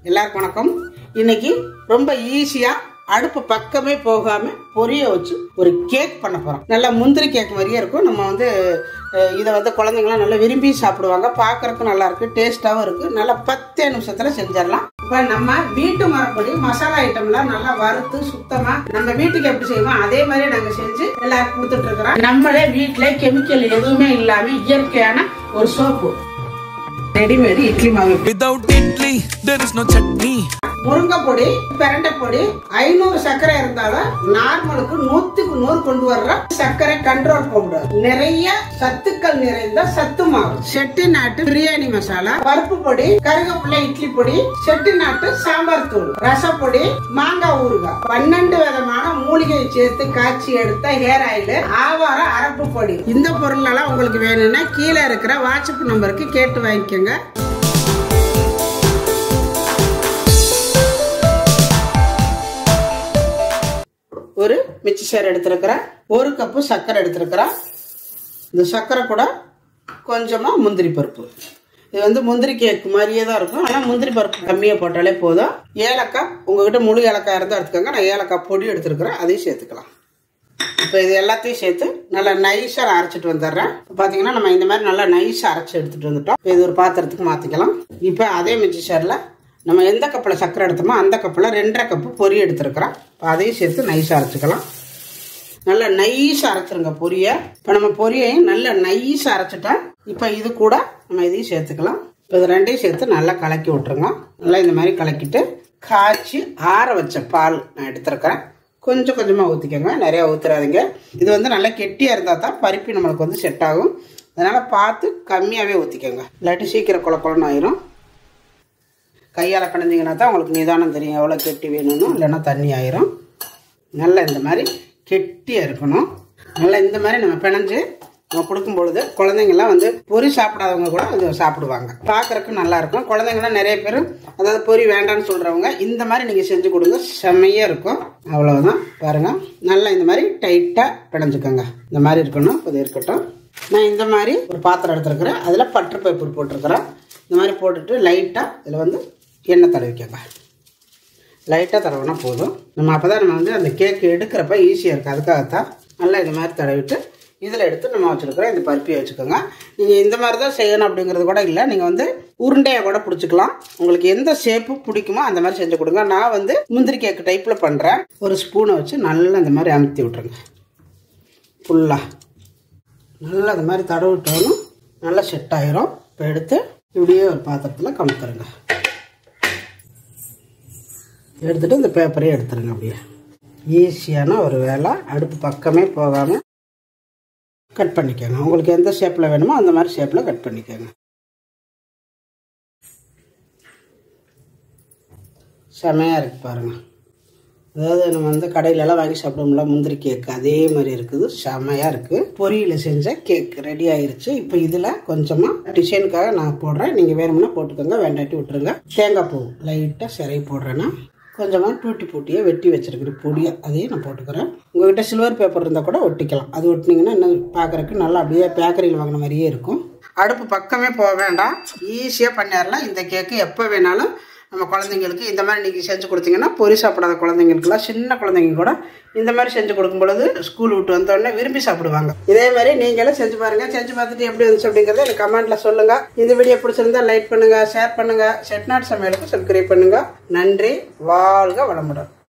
எல்லாருக்கும் வணக்கம் இன்னைக்கு ரொம்ப ஈஸியா அடுப்பு பக்கமே போகாம பொரிய வச்சு ஒரு கேக் பண்ண போறோம் நல்லா முந்திரி கேக் மாதிரியே இருக்கும் நம்ம வந்து அஹ், இதை வந்து குழந்தைங்களாம் நல்லா விரும்பி சாப்பிடுவாங்க பார்க்கறதுக்கு நல்லா இருக்கு டேஸ்டாவும் இருக்கு நல்லா பத்தே நிமிஷத்துல செஞ்சிடலாம் இப்ப நம்ம வீட்டு மரப்படி மசாலா ஐட்டம்லாம் நல்லா வறுத்து சுத்தமா நம்ம வீட்டுக்கு எப்படி செய்வோம் அதே மாதிரி நாங்க செஞ்சு எல்லாருக்கும் கொடுத்துட்டு இருக்கிறோம் நம்மளே வீட்டுல கெமிக்கல் எதுவுமே இல்லாம இயற்கையான ஒரு சோப்பு ரெடிமேட் இட்லி மாவு Without idli, there is no chutney. முருங்கை பொடி பிரண்டை பொடி ஐநூறு சர்க்கரை இருந்தாலும் நார்மலுக்கு நூத்துக்கு நூறு கொண்டு வர்ற சர்க்கரை கண்ட்ரோல் பவுடர் நிறைய சத்துக்கள் நிறைந்த சத்து மாவு செட்டி நாட்டு பிரியாணி மசாலா பருப்பு பொடி கருவேப்பிலை இட்லி பொடி செட்டி நாட்டு சாம்பார் தூள் ரசப்பொடி மாங்காய் ஊறுகாய் பன்னெண்டு விதமான மூலிகையை சேர்த்து காய்ச்சி எடுத்த ஹேர் ஆயில் ஆவார அரப்பு பொடி இந்த பொருள் எல்லாம் உங்களுக்கு வேணும்னா கீழே இருக்கிற வாட்ஸ்அப் நம்பருக்கு கேட்டு வாங்கிக்கோங்க ஒரு மிக்சர் எடுத்திருக்கிறேன் ஒரு கப்பு சர்க்கரை எடுத்திருக்கிறேன் இந்த சர்க்கரை கூட கொஞ்சமாக முந்திரி பருப்பு இது வந்து முந்திரி கேக் மாதிரியே தான் இருக்கும் ஆனால் முந்திரி பருப்பு கம்மியாக போட்டாலே போதும் ஏலக்காய் உங்ககிட்ட முழு ஏலக்காய் இருந்தால் எடுத்துக்கோங்க நான் ஏலக்காய் பொடி எடுத்துருக்கிறேன் அதையும் சேர்த்துக்கலாம் இப்போ இது எல்லாத்தையும் சேர்த்து நல்லா நைஸாக அரைச்சிட்டு வந்துடுறேன் இப்போ பார்த்தீங்கன்னா நம்ம இந்த மாதிரி நல்லா நைஸாக அரைச்சி எடுத்துகிட்டு வந்துட்டோம் இப்போ இது ஒரு பாத்திரத்துக்கு மாற்றிக்கலாம் இப்போ அதே மிக்சரில் நம்ம எந்த கப்பில் சர்க்கரை எடுத்தோமோ அந்த கப்பில் ரெண்டரை கப்பு பொரி எடுத்துருக்குறோம் இப்போ அதையும் சேர்த்து நைஸாக அரைச்சிக்கலாம் நல்லா நைஸாக அரைச்சிருங்க பொரியை இப்போ நம்ம பொரியையும் நல்லா நைஸாக அரைச்சிட்டோம் இப்போ இது கூட நம்ம இதையும் சேர்த்துக்கலாம் இப்போ இது ரெண்டையும் சேர்த்து நல்லா கலக்கி விட்ருங்க நல்லா இந்த மாதிரி கலக்கிட்டு காய்ச்சி ஆற வச்ச பால் நான் எடுத்துருக்கிறேன் கொஞ்சம் கொஞ்சமாக ஊற்றிக்கோங்க நிறையா ஊற்றுறாதீங்க இது வந்து நல்லா கெட்டியாக இருந்தால் தான் பருப்பி நம்மளுக்கு வந்து செட் ஆகும் அதனால் பார்த்து கம்மியாகவே ஊற்றிக்கோங்க இல்லாட்டி சீக்கிரம் குழ குழன்னு ஆயிரும் கையால் பிணைஞ்சிங்கன்னா தான் உங்களுக்கு நிதானம் தெரியும் எவ்வளோ கெட்டி வேணும்னு இல்லைன்னா தண்ணி ஆயிரும் நல்லா இந்த மாதிரி கெட்டியாக இருக்கணும் நல்லா இந்த மாதிரி நம்ம பிணைஞ்சு நம்ம கொடுக்கும் பொழுது குழந்தைங்கள்லாம் வந்து பொரி சாப்பிடாதவங்க கூட இது சாப்பிடுவாங்க பார்க்கறதுக்கு நல்லா இருக்கும் குழந்தைங்களாம் நிறைய பேர் அதாவது பொரி வேண்டாம்னு சொல்கிறவங்க இந்த மாதிரி நீங்கள் செஞ்சு கொடுங்க செம்மையாக இருக்கும் அவ்வளவுதான் பாருங்கள் நல்லா இந்த மாதிரி டைட்டாக பிணைஞ்சுக்கோங்க இந்த மாதிரி இருக்கணும் இது இருக்கட்டும் நான் இந்த மாதிரி ஒரு பாத்திரம் எடுத்துருக்கிறேன் அதில் பட்டர் பேப்பர் போட்டிருக்கிறேன் இந்த மாதிரி போட்டுட்டு லைட்டாக இதில் வந்து எண்ணெய் தடவிக்கோங்க லைட்டாக தடவினா போதும் நம்ம அப்போ தான் நம்ம வந்து அந்த கேக் எடுக்கிறப்ப ஈஸியாக இருக்குது அதுக்காகத்தான் நல்லா இந்த மாதிரி தடவிட்டு இதில் எடுத்து நம்ம வச்சுருக்கிறோம் இந்த பருப்பியை வச்சுக்கோங்க நீங்கள் இந்த மாதிரி தான் செய்யணும் அப்படிங்கிறது கூட இல்லை நீங்கள் வந்து உருண்டையாக கூட பிடிச்சிக்கலாம் உங்களுக்கு எந்த ஷேப்பு பிடிக்குமோ அந்த மாதிரி செஞ்சு கொடுங்க நான் வந்து முந்திரி கேக்கு டைப்பில் பண்ணுறேன் ஒரு ஸ்பூனை வச்சு நல்லா இந்த மாதிரி அமுத்தி விட்ருங்க ஃபுல்லாக நல்லா இந்த மாதிரி தடவிட்டோன்னு நல்லா செட் ஆயிரும் இப்போ எடுத்து இப்படியே ஒரு பாத்திரத்தில் கமுத்துருங்க எடுத்துட்டு இந்த பேப்பரையும் எடுத்துருங்க அப்படியே ஈஸியான ஒரு வேலை அடுப்பு பக்கமே போகாமல் கட் பண்ணிக்கோங்க உங்களுக்கு எந்த ஷேப்பில் வேணுமோ அந்த மாதிரி ஷேப்பில் கட் பண்ணிக்கோங்க செமையாக இருக்கு பாருங்கள் அதாவது நம்ம வந்து கடையிலலாம் வாங்கி சாப்பிடுவோம்ல முந்திரி கேக் அதே மாதிரி இருக்குது செமையாக இருக்குது பொரியில் செஞ்ச கேக் ரெடி ஆயிருச்சு இப்போ இதில் கொஞ்சமாக டிசைனுக்காக நான் போடுறேன் நீங்கள் வேணும்னா போட்டுக்கோங்க வேண்டாட்டி விட்டுருங்க தேங்காய் பூ லைட்டாக சிறை போடுறேன்னா கொஞ்சமாக டூட்டி பூட்டியை வெட்டி வச்சிருக்கிற பொடியை அதையும் நான் போட்டுக்கிறேன் உங்கள்கிட்ட சில்வர் பேப்பர் இருந்தால் கூட ஒட்டிக்கலாம் அது ஒட்டினீங்கன்னா இன்னும் பார்க்குறக்கு நல்லா அப்படியே பேக்கரியில் வாங்கின மாதிரியே இருக்கும் அடுப்பு பக்கமே போக வேண்டாம் ஈஸியாக பண்ணிடலாம் இந்த கேக்கு எப்போ வேணாலும் நம்ம குழந்தைங்களுக்கு இந்த மாதிரி நீங்கள் செஞ்சு கொடுத்தீங்கன்னா பொரி சாப்பிடாத குழந்தைங்களுக்குலாம் சின்ன குழந்தைங்க கூட இந்த மாதிரி செஞ்சு கொடுக்கும் பொழுது ஸ்கூல் விட்டு வந்தோடனே விரும்பி சாப்பிடுவாங்க இதே மாதிரி நீங்களும் செஞ்சு பாருங்க செஞ்சு பார்த்துட்டு எப்படி இருந்துச்சு அப்படிங்கிறத எனக்கு கமெண்ட்ல சொல்லுங்க இந்த வீடியோ பிடிச்சிருந்தா லைக் பண்ணுங்க ஷேர் பண்ணுங்க செட்நாட் சமையலுக்கு சப்ஸ்கிரைப் பண்ணுங்க நன்றி வாழ்க வளமுடன்